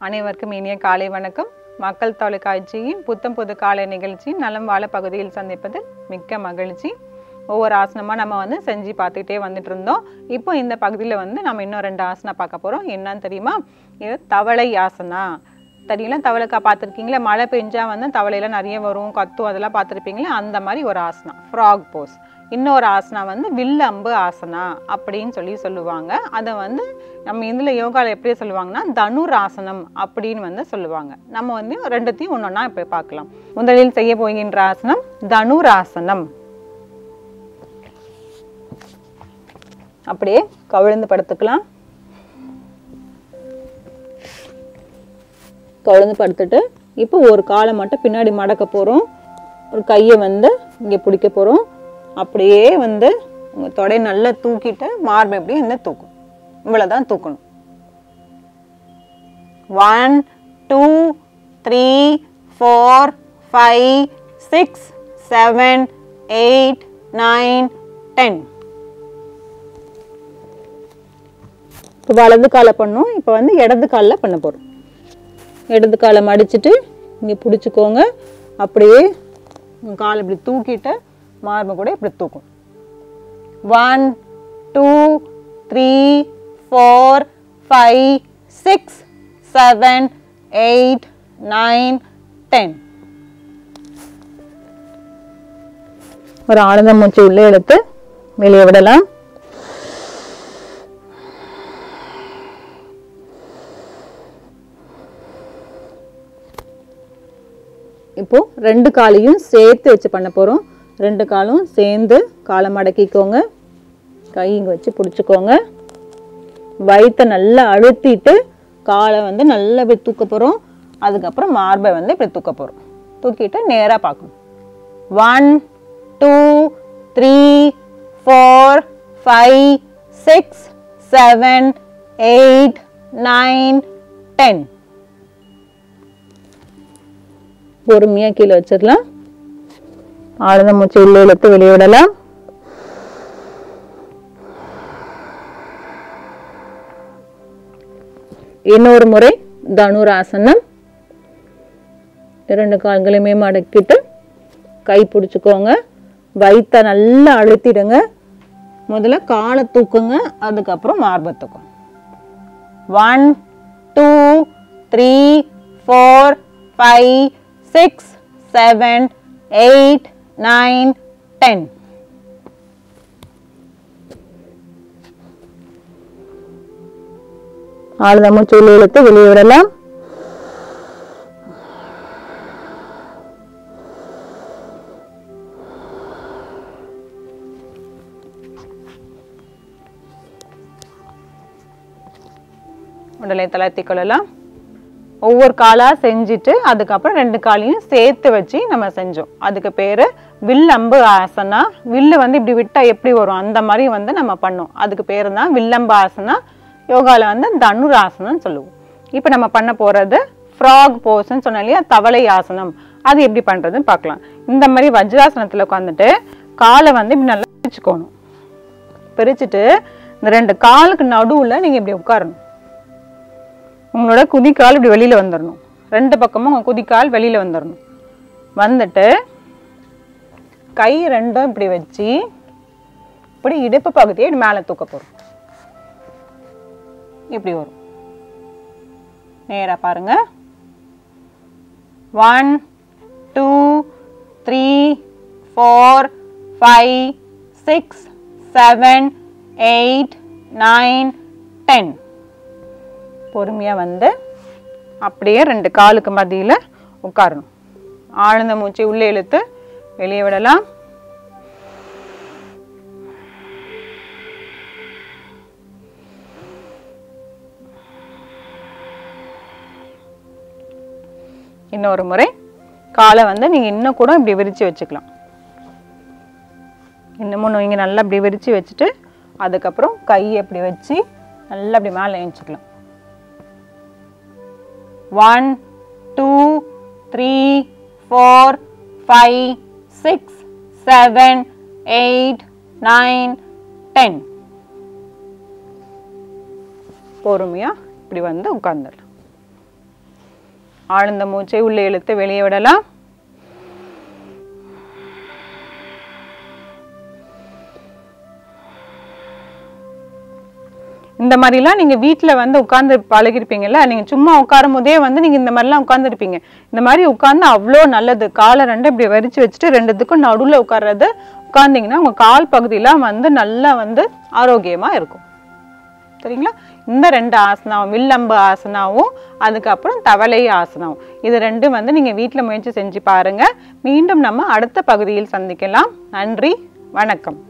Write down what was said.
அனைவருக்கும் இனிய காலை வணக்கம் மக்கள் தொலைக்காட்சியின் புத்தம் புது காலை நிகழ்ச்சி நலம் வாழ பகுதியில் சந்திப்பதில் மிக்க மகிழ்ச்சி ஒவ்வொரு ஆசனமாக நம்ம வந்து செஞ்சு பார்த்துக்கிட்டே வந்துட்டு இருந்தோம் இப்போ இந்த பகுதியில் வந்து நம்ம இன்னும் ரெண்டு ஆசனா பார்க்க போகிறோம் என்னன்னு தெரியுமா இது தவளை ஆசனா தெரியுங்களா தவளைக்கா பார்த்துருக்கீங்களா மழை பெஞ்சா வந்து தவளையெல்லாம் நிறைய வரும் கத்தும் அதெல்லாம் பார்த்துருப்பீங்களா அந்த மாதிரி ஒரு ஆசனா ஃப்ராக் போஸ் இன்னொரு ஆசனா வந்து வில்லம்பு ஆசனா அப்படின்னு சொல்லி சொல்லுவாங்க அதை வந்து நம்ம இதில் யோகாவில் எப்படி சொல்லுவாங்கன்னா தனுர் ஆசனம் அப்படின்னு வந்து சொல்லுவாங்க நம்ம வந்து ரெண்டுத்தையும் ஒன்று ஒன்றா இப்போ பார்க்கலாம் முதலில் செய்ய போகின்ற ஆசனம் தனுர் ஆசனம் அப்படியே கவிழ்ந்து படுத்துக்கலாம் கவிழ்ந்து படுத்துட்டு இப்போ ஒரு காலை மட்டும் பின்னாடி மடக்க போகிறோம் ஒரு கையை வந்து இங்கே பிடிக்க போகிறோம் அப்படியே வந்து உங்கள் தொடை நல்லா தூக்கிட்டு மார்பு எப்படியும் இந்த தூக்கும் இவ்வளோதான் தூக்கணும் one two three four five six seven eight nine ten இப்போ வலது காலை பண்ணோம் இப்போ வந்து இடது காலில் பண்ண போகிறோம் இடது காலை மடிச்சிட்டு இங்கே பிடிச்சிக்கோங்க அப்படியே உங்க காலை இப்படி தூக்கிட்டு மார்பு கூட இப்படி தூக்கும் one two three four five six seven eight nine ten ஒரு ஆனந்த மூச்சு உள்ளே எடுத்து வெளியே விடலாம் இப்போ ரெண்டு காலையும் சேர்த்து வச்சு பண்ண போகிறோம் ரெண்டு காலும் சேர்ந்து காலை மடக்கிக்கோங்க கை இங்கே வச்சு பிடிச்சிக்கோங்க வயிற்றை நல்லா அழுத்திட்டு காலை வந்து நல்லா இப்படி தூக்க போகிறோம் அதுக்கப்புறம் மார்பை வந்து இப்படி தூக்க போகிறோம் தூக்கிட்டு நேராக பார்க்கணும் one two three four five six seven eight nine ten பொறுமையாக கீழே வச்சிடலாம் ஆழ்ந்த மூச்சு உள்ளே இழுத்து வெளியே விடலாம் இன்னொரு முறை தனுராசனம் இரண்டு கால்களையுமே மடக்கிட்டு கை பிடிச்சிக்கோங்க வயிற்றை நல்லா அழுத்திடுங்க முதல்ல காலை தூக்குங்க அதுக்கப்புறம் மார்பை தூக்குங்க one two three four five six seven eight nine ten ஆழ்ந்த மூச்சு உள்ளே இழுத்து வெளியே விடலாம் உடலை தளர்த்தி கொள்ளலாம் ஒவ்வொரு காலாக செஞ்சுட்டு அதுக்கப்புறம் ரெண்டு காலையும் சேர்த்து வச்சு நம்ம செஞ்சோம் அதுக்கு பேர் வில்லம்பு ஆசனா வில்லு வந்து இப்படி விட்டால் எப்படி வரும் அந்த மாதிரி வந்து நம்ம பண்ணோம் அதுக்கு பேர் தான் வில்லம்பு ஆசனா யோகாவில் வந்து தனுர் ஆசனம்னு சொல்லுவோம் இப்போ நம்ம பண்ண போகிறது ஃப்ராக் போஸ்ன்னு சொன்னோம் இல்லையா தவளை ஆசனம் அது எப்படி பண்ணுறதுன்னு பார்க்கலாம் இந்த மாதிரி வஜ்ராசனத்தில் உட்காந்துட்டு காலை வந்து இப்படி நல்லா பிரிச்சுக்கணும் பிரிச்சுட்டு இந்த ரெண்டு காலுக்கு நடுவில் நீங்கள் இப்படி உட்காரணும் உங்களோட குதிக்கால் இப்படி வெளியில் வந்துடணும் ரெண்டு பக்கமும் உங்கள் குதிக்கால் வெளியில் வந்துடணும் வந்துட்டு கை ரெண்டும் இப்படி வச்சு இப்படி இடுப்பு பகுதியை இப்படி மேலே தூக்க போகிறோம் இப்படி வரும் நேராக பாருங்க one two three four five six seven eight nine ten பொறுமையாக வந்து அப்படியே ரெண்டு காலுக்கு மத்தியில் உட்காரணும் ஆழ்ந்த மூச்சு உள்ளே இழுத்து வெளியே விடலாம் இன்னொரு முறை காலை வந்து நீங்கள் இன்னும் கூட இப்படி விரித்து வச்சுக்கலாம் இன்னமும் நீங்கள் நல்லா இப்படி விரித்து வச்சுட்டு அதுக்கப்புறம் கையை இப்படி வச்சு நல்லா அப்படி மேலே எழுச்சிக்கலாம் one two three four five six seven eight nine ten பொறுமையாக இப்படி வந்து உட்காந்துடலாம் ஆழ்ந்த மூச்சை உள்ளே இழுத்து வெளியே விடலாம் இந்த மாதிரிலாம் நீங்கள் வீட்டில் வந்து உட்காந்து பழகிருப்பீங்கல்ல நீங்கள் சும்மா உட்காரும் போதே வந்து நீங்கள் இந்த மாதிரிலாம் உட்காந்துருப்பீங்க இந்த மாதிரி உட்காந்து அவ்வளோ நல்லது காலை ரெண்டு இப்படி வரிச்சு வச்சுட்டு ரெண்டுத்துக்கும் நடுவில் உட்கார்றது உட்காந்திங்கன்னா உங்கள் கால் பகுதியெலாம் வந்து நல்லா வந்து ஆரோக்கியமாக இருக்கும் சரிங்களா இந்த ரெண்டு ஆசனாவும் வில்லம்பு ஆசனாவும் அதுக்கப்புறம் தவளை ஆசனாவும் இது ரெண்டும் வந்து நீங்கள் வீட்டில் முயற்சி செஞ்சு பாருங்கள் மீண்டும் நம்ம அடுத்த பகுதியில் சந்திக்கலாம் நன்றி வணக்கம்